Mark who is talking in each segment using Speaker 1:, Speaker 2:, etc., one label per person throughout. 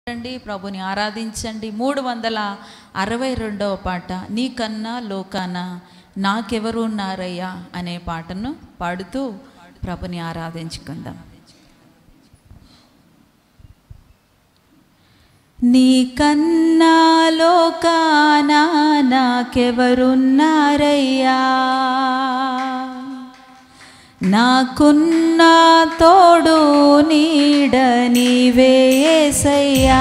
Speaker 1: రండి ప్రభుని ఆరాధించండి మూడు వందల అరవై రెండవ పాట నీకన్నా లోకాన నాకెవరు ఉన్నారయ్యా అనే పాటను పాడుతూ ప్రభుని ఆరాధించుకుందాం నీకన్నా లోకాన నాకెవరున్నారయ్యా నాకున్న తోడు నీడ నీవే యేసయ్యా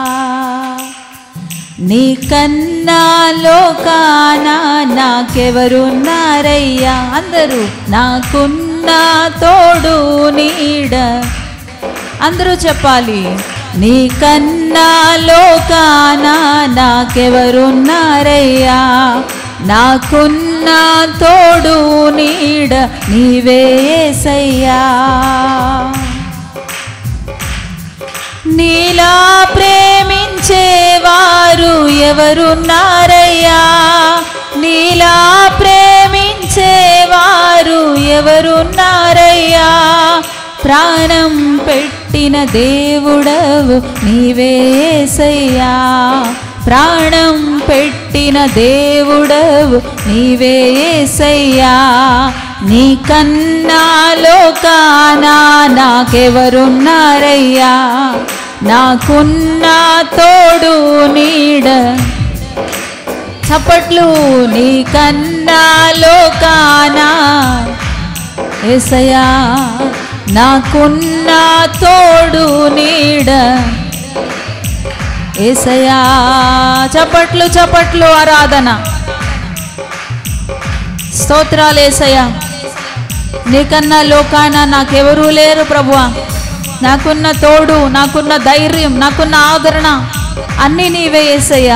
Speaker 1: నీకన్నా లోకాన నాకెవరున్నారయ్యా అందరూ నాకున్న తోడు నీడ అందరూ చెప్పాలి నీకన్నా లోకాన నాకెవరున్నారయ్యా నాకున్న తోడు నీడ నీవేసయ్యా నీలా ప్రేమించేవారు ఎవరున్నారయ్యా నీలా ప్రేమించేవారు ఎవరున్నారయ్యా ప్రాణం పెట్టిన దేవుడవు నీవేసయ్యా ప్రాణం పెట్టిన దేవుడవు నీవేసయ్యా నీకన్నా లోకానా నాకెవరున్నారయ్యా నాకున్న తోడు నీడ చప్పట్లు నీకన్నా లోకానా ఏసయా నాకున్న తోడు నీడ ఏసయా చప్పట్లు చప్పట్లు ఆరాధన స్తోత్రాలు ఏసయ్యా నీకన్నా లోకాన నాకెవరూ లేరు ప్రభువా నాకున్న తోడు నాకున్న ధైర్యం నాకున్న ఆదరణ అన్నీ నీవే ఏసయ్యా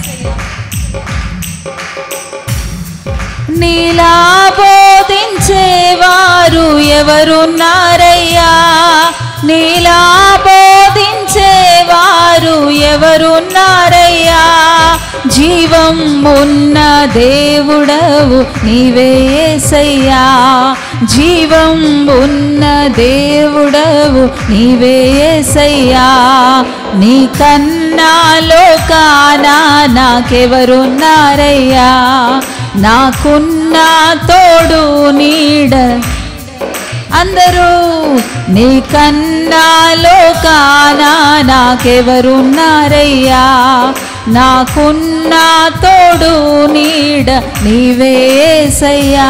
Speaker 1: నీలా బోధించేవారు ఎవరున్నారయ్యా నీలా బోధించేవారు ఎవరున్నారయ్యా జీవం ఉన్న దేవుడవు నీవేసయ్యా జీవం ఉన్న దేవుడవు నీవేసయ్యా నీకన్నా లోకానా నాకెవరున్నారయ్యా నాకున్న తోడు నీడ అందరూ నీకన్నా లోకాన నాకెవరున్నారయ్యా నాకున్న తోడు నీడ నీవేసయ్యా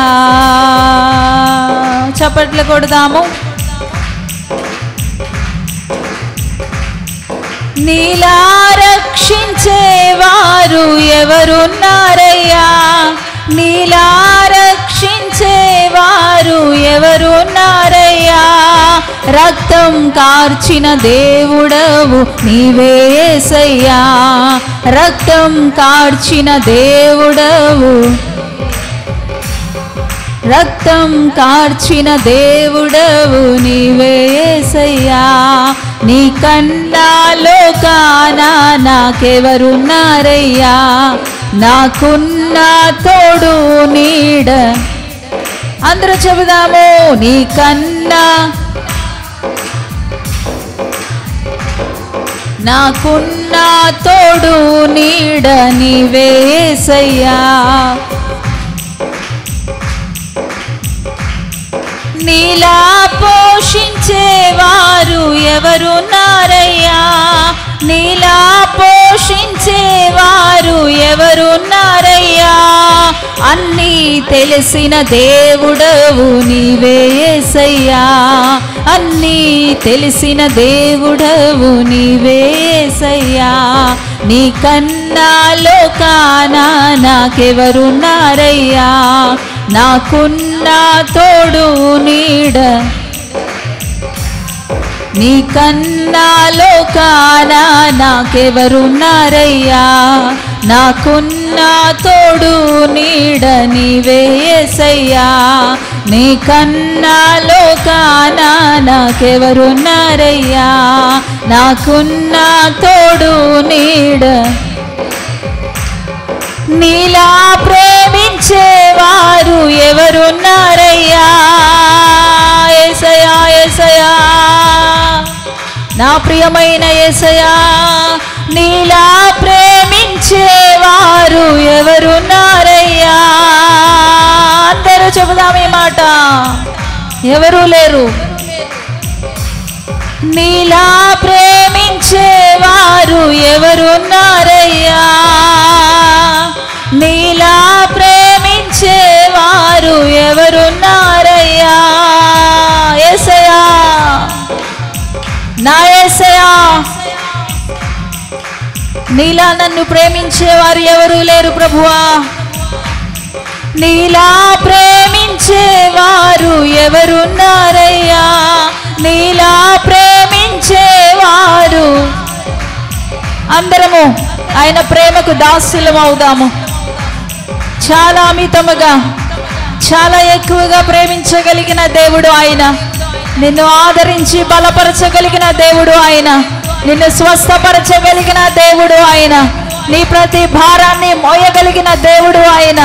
Speaker 1: చప్పట్లు కొడదాము నీలా రక్షించేవారు ఎవరున్నారయ్యా నీలా రక్షించేవారు ఎవరున్నారయ్యా రక్తం కార్చిన దేవుడవు నీవేసయ్యా రక్తం కార్చిన దేవుడవు రక్తం కార్చిన దేవుడవు నీవేసయ్యా నీ కన్నా లోకాన నాకెవరున్నారయ్యా నాకున్న తోడు నీడ అందరూ చెబుదాము నీ కన్నా నాకున్న తోడు నీడ నీవేసయ్యా నీలా పోషించేవారు ఎవరున్నారయ్యా నీలా పోషించేవారు ఎవరున్నారయ్యా అన్నీ తెలిసిన దేవుడవు నీవేసయ్యా అన్నీ తెలిసిన దేవుడవు నీవేసయ్యా నీ కన్నా లోకాన నాకెవరున్నారయ్యా నాకున్న తోడు నీడ నీ కన్నా లోకాన నాకెవరున్నారయ్యా నాకున్న తోడు నీడ నీవేసయ్యా నీ కన్నా లోకాన నాకెవరున్నారయ్యా నాకున్న తోడు నీడ నీలా ప్రేమించేవారు ఎవరున్నారయ్యా ఏసయా ఏసయా నా ప్రియమైన యేసయ్యా నీలా ప్రేమించేవారు ఎవరున్నారయ్యా అందరూ చెబుదాం ఈ మాట ఎవరు లేరు నీలా ప్రేమించేవారు ఎవరున్నారయ్యా నీలా ప్రేమించేవారు ఎవరున్నారయ్యా ఏసయా నా ఏసయా నీలా నన్ను ప్రేమించేవారు ఎవరు లేరు ప్రభువా నీలా ప్రేమించేవారు ఎవరున్నారయ్యా నీలా ప్రేమించేవారు అందరము ఆయన ప్రేమకు దాసులం అవుదాము చాలా అమితముగా చాలా ఎక్కువగా ప్రేమించగలిగిన దేవుడు ఆయన నిన్ను ఆదరించి బలపరచగలిగిన దేవుడు ఆయన నిన్ను స్వస్థపరచగలిగిన దేవుడు ఆయన నీ ప్రతి భారాన్ని మోయగలిగిన దేవుడు ఆయన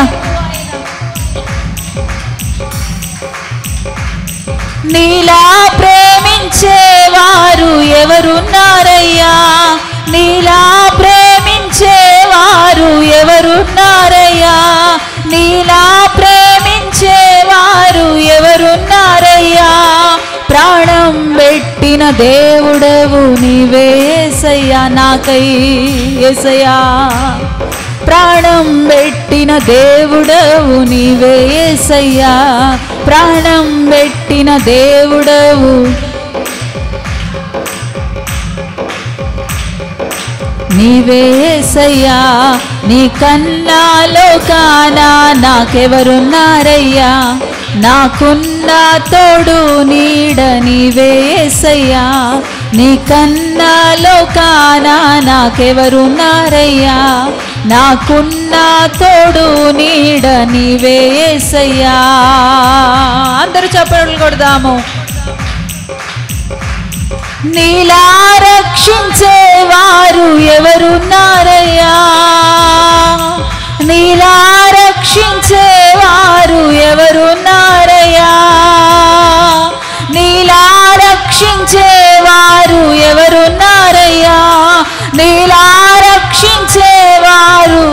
Speaker 1: నీలా ప్రేమించేవారు ఎవరున్నారయ్యా నీలా ప్రేమించేవారు ఎవరున్నారయ్యా నీలా ప్రేమించేవారు ఎవరున్నారయ్యా ప్రాణం పెట్టిన దేవుడవు నీవేసయ్యా నాకై ఏసయ్యా ప్రాణం పెట్టిన దేవుడవు నీవేసయ్యా ప్రాణం పెట్టిన దేవుడవు నీవేసయ్యా నీ కన్నాలో కానా నాకెవరున్నారయ్యా నాకున్న తోడు నీడ నీవేసయ్యా నీ కన్నాలో కానా నాకెవరున్నారయ్యా నాకున్న తోడు నీడ నీవేసయ్యా అందరూ చప్పట్లు కొడదాము నీలా రక్షించేవారు ఎవరున్నారయ్యా నీలా రక్షించేవారు ఎవరున్నారయ్యా నీలా రక్షించేవారు ఎవరున్నారయ్యా నీలా రక్షించేవారు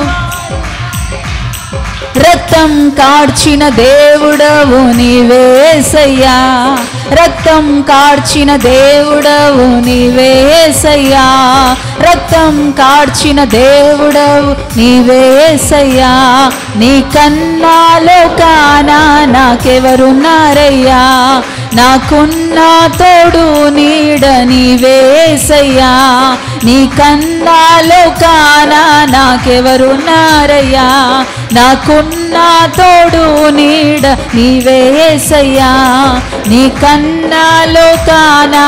Speaker 1: రక్తం కార్చిన దేవుడవు నీవేసయ్యా రక్తం కార్చిన దేవుడవు నీవేసయ్యా రక్తం కార్చిన దేవుడవు నీవేసయ్యా నీ కన్నాలో కానా నాకెవరున్నారయ్యా నాకున్న తోడు నీడ నీవేసయ్యా నీ కన్నాలో కానా నాకెవరున్నారయ్యా నాకున్న తోడు నీడ నీవేసయ్యా నీ కన్నాలో కానా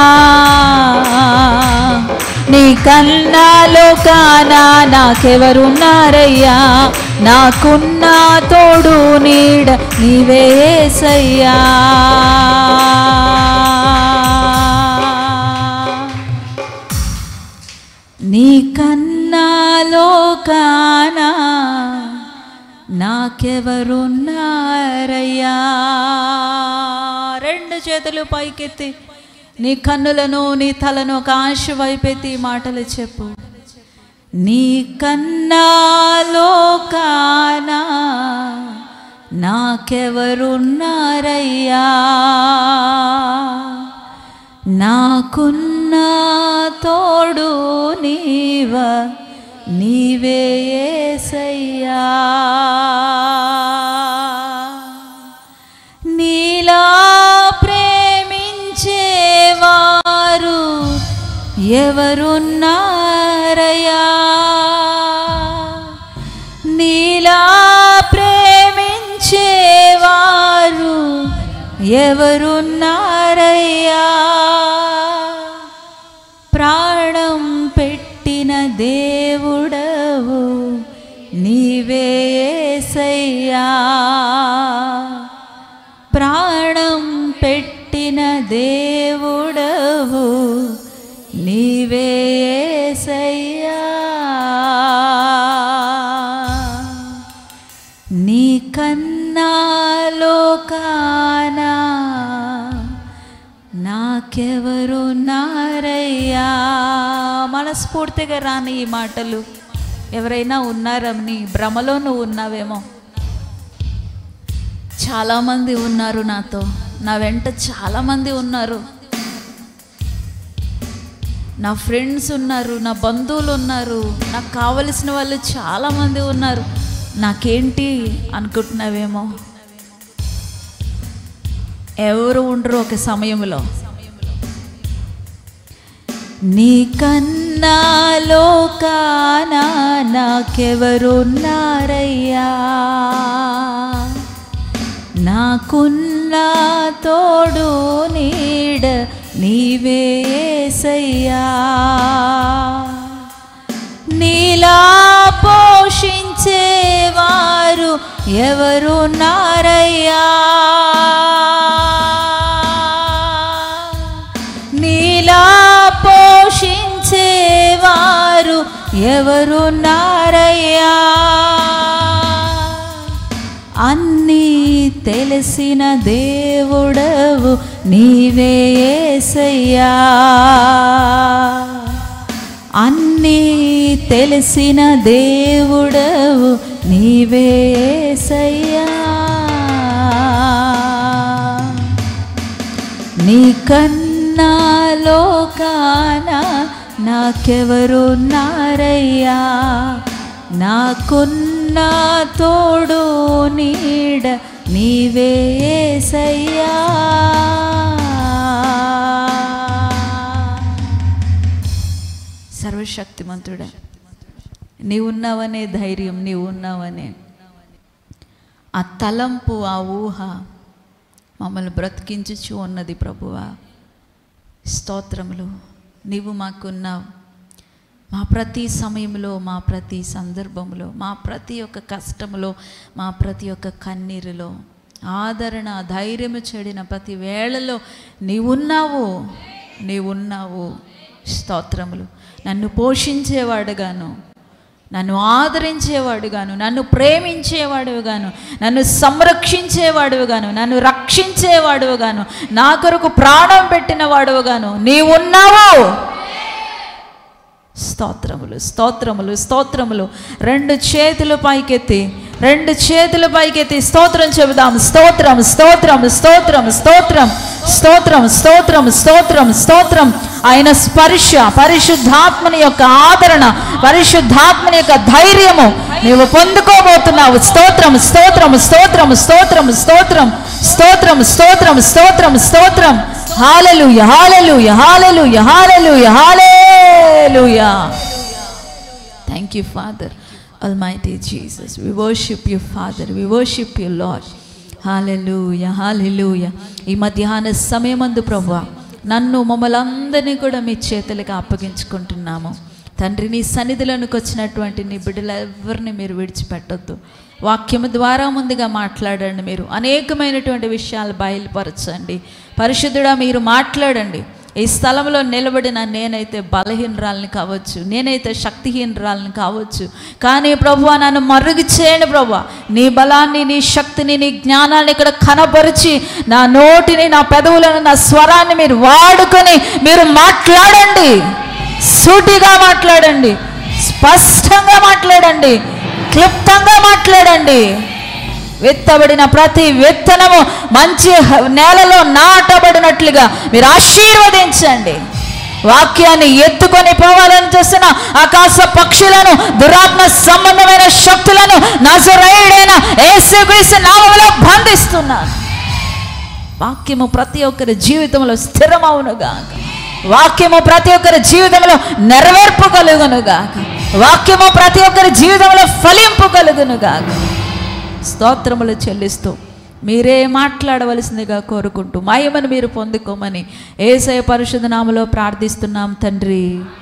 Speaker 1: నీ కన్నాలో కానా నాకెవరున్నారయ్యా నాకున్న తోడు నీడ నీవేసయ్యా నీ కన్నాలో కానా నాకెవరున్నారయ్యా రెండు చేతులు పైకెత్తి నీ కన్నులను నీ తలను ఒక ఆశ వైపెత్తి ఈ మాటలు చెప్పు నీ కన్నాలో కానా నాకెవరున్నారయ్యా నాకున్న తోడు నీవ నీవే యేసయ్యా నీలా ప్రేమించేవారు ఎవరున్నారయ్యా నీలా ప్రేమించేవారు ఎవరున్నారయ్యా ప్రాణం పెట్టిన దేవుడవు నీవే యేసయ్యా ప్రాణం పెట్టిన దేవుడవు నీవే యేసయ్యా నీ కన్నాలో కానా నాకెవరున్నారయ్యా నాకెవరున్నారయ్యా మనస్ఫూర్తిగా రాని ఈ మాటలు ఎవరైనా ఉన్నారని భ్రమలో నువ్వు ఉన్నావేమో చాలామంది ఉన్నారు నాతో నా వెంట చాలామంది ఉన్నారు నా ఫ్రెండ్స్ ఉన్నారు నా బంధువులు ఉన్నారు నాకు కావలసిన వాళ్ళు చాలామంది ఉన్నారు నాకేంటి అనుకుంటున్నావేమో ఎవరు ఉండరు ఒక సమయంలో నీ కన్నా లోకాన నాకెవరున్నారయ్యా నాకున్న తోడు నీడ నీవేసయ్యా నీలా పోషించేవారు ఎవరున్నారయ్యా నీలా పోషించేవారు ఎవరున్నారయ్యా అన్నీ తెలిసిన దేవుడవు నీవే యేసయ్యా అన్నీ తెలిసిన దేవుడవు నీవే యేసయ్యా నీ కన్నా లోకాన నాకెవరున్నారయ్యా నాకున్న తోడు నీడ నీవే యేసయ్యా సర్వశక్తిమంతుడా నీవు ఉన్నావనే ధైర్యం నీవు ఉన్నావనే ఆ తలంపు ఆ ఊహ మమ్మల్ని బ్రతికించుచు ఉన్నది ప్రభువా స్తోత్రములు నీవు మాకున్నావు మా ప్రతి సమయంలో మా ప్రతి సందర్భంలో మా ప్రతి ఒక్క కష్టములో మా ప్రతి ఒక్క కన్నీరులో ఆదరణ ధైర్యము చెడిన ప్రతి వేళలో నీవున్నావు నీవున్నావు స్తోత్రములు నన్ను పోషించేవాడుగాను నన్ను ఆదరించేవాడుగాను నన్ను ప్రేమించేవాడుగాను నన్ను సంరక్షించేవాడుగాను నన్ను రక్షించేవాడుగాను నా కొరకు ప్రాణం పెట్టిన వాడుగాను నీవున్నావు స్తోత్రములు స్తోత్రములు స్తోత్రములు రెండు చేతులు పైకెత్తి రెండు చేతులు పైకెత్తి స్తోత్రం చెబుదాం స్తోత్రం స్తోత్రం స్తోత్రం స్తోత్రం స్తోత్రం స్తోత్రం స్తోత్రం స్తోత్రం ఆయన స్పర్శ పరిశుద్ధాత్మని యొక్క ఆదరణ పరిశుద్ధాత్మని యొక్క ధైర్యము నీవు పొందుకోబోతున్నావు స్తోత్రం స్తోత్రం స్తోత్రం స్తోత్రం స్తోత్రం స్తోత్రం స్తోత్రం స్తోత్రం స్తోత్రం hallelujah hallelujah hallelujah hallelujah hallelujah thank you father Almighty Jesus. We worship you, Father. We worship you, Lord. Hallelujah hallelujah ఈ మధ్యాహ్న సమయమందు ప్రభా నన్ను మమ్మల్ని అందరినీ కూడా మీ చేతులకు అప్పగించుకుంటున్నాము తండ్రి నీ సన్నిధిలోనికి వచ్చినటువంటి నీ బిడ్డలు ఎవరిని మీరు విడిచిపెట్టొద్దు వాక్యము ద్వారా ముందుగా మాట్లాడండి మీరు అనేకమైనటువంటి విషయాలు బయలుపరచండి పరిశుద్ధుడా మీరు మాట్లాడండి ఈ స్థలంలో నిలబడిన నేనైతే బలహీనరాలని కావచ్చు నేనైతే శక్తిహీనరాలని కావచ్చు కానీ ప్రభు నన్ను మరుగు చేయండి ప్రభు నీ బలాన్ని నీ శక్తిని నీ జ్ఞానాన్ని ఇక్కడ కనపరిచి నా నోటిని నా పెదవులను నా స్వరాన్ని మీరు వాడుకొని మీరు మాట్లాడండి సూటిగా మాట్లాడండి స్పష్టంగా మాట్లాడండి క్లుప్తంగా మాట్లాడండి విత్తబడిన ప్రతి విత్తనము మంచి హ- నేలలో నాటబడినట్లుగా మీరు ఆశీర్వదించండి వాక్యాన్ని ఎత్తుకొని పోవాలని చూస్తున్న ఆకాశ పక్షులను దురాత్మ సంబంధమైన శక్తులను నజరైడైన యేసుక్రీస్తు నామములో బంధిస్తున్నాను వాక్యము ప్రతి ఒక్కరి జీవితంలో స్థిరమవునుగాక వాక్యము ప్రతి ఒక్కరి జీవితంలో నెరవేర్పు కలుగునుగాక వాక్యము ప్రతి ఒక్కరి జీవితంలో ఫలింపు కలుగునుగాక స్తోత్రములు చెల్లిస్తూ మీరే మాట్లాడవలసిందిగా కోరుకుంటూ మహిమను మీరు పొందుకోమని ఏసయ పరిశుద్ధ నామలో ప్రార్థిస్తున్నాం తండ్రి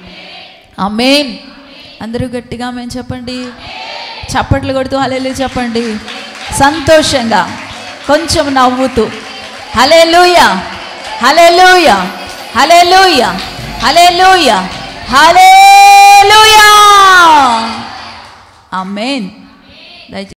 Speaker 1: అమేన్ అందరూ గట్టిగా మేము చెప్పండి చప్పట్లు కొడుతూ హలేలు చెప్పండి సంతోషంగా కొంచెం నవ్వుతూ hallelujah hallelujah hallelujah hallelujah hallelujah amen దయచేసి